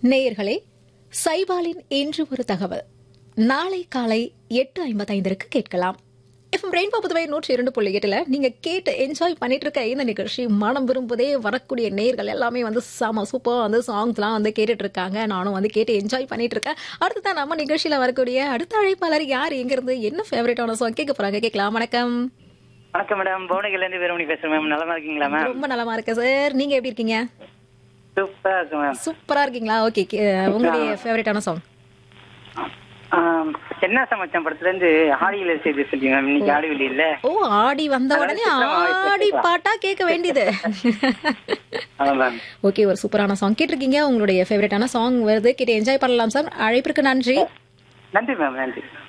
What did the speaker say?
நேயர்களே சைபாலின் இன்று ஒரு தகவல் நாளை காலை எட்டு ஐம்பத்தைந்திற்கு கேட்கலாம் எஃப்எம் ரெயின்போ புதுவை நூற்றி இரண்டு புள்ளி எட்டுல நீங்க கேட்டு என்ஜாய் பண்ணிட்டு இருக்க இந்த நிகழ்ச்சி மனம் விரும்புதே வரக்கூடிய நேர்கள் எல்லாமே வந்து செம சூப்பர் வந்து சாங்ஸ்லாம் வந்து கேட்டுட்டு இருக்காங்க நானும் வந்து கேட்டு என்ஜாய் பண்ணிட்டு இருக்கேன் அடுத்ததான் நம்ம நிகழ்ச்சியில வரக்கூடிய அடுத்த அழைப்பாளர் யார் எங்க இருந்து என்ன ஃபேவரட்டான சாங் கேட்க போறாங்க கேட்கலாம் வணக்கம் வணக்கம் மேடம் புவனகிரில இருந்து வீரமணி பேசுறேன் மேம் நலமா இருக்கீங்களா மேம் ரொம்ப நலமா இருக்கு சார் நீங்க எப்படி இருக்கீங்க சூப்பரா இருக்கு மேம் சூப்பரா இருக்கீங்களா ஓகே உங்களுடைய ஃபேவரட்டான சாங் ஆம், என்ன சமைச்சம் படத்துல இருந்து ஆடியில செய்து சொல்லி மேம் இன்னைக்கு ஆடி வெளி இல்ல ஓ ஆடி வந்த உடனே ஆடி பாட்டா கேட்க வேண்டியது அதான் மேம் ஓகே ஒரு சூப்பரான சாங் கேட்டிருக்கீங்க உங்களுடைய ஃபேவரட்டான சாங் வருது கேட்டு என்ஜாய் பண்ணலாம் சார் அழைப்பிற்கு நன்றி நன்றி மேம் நன்றி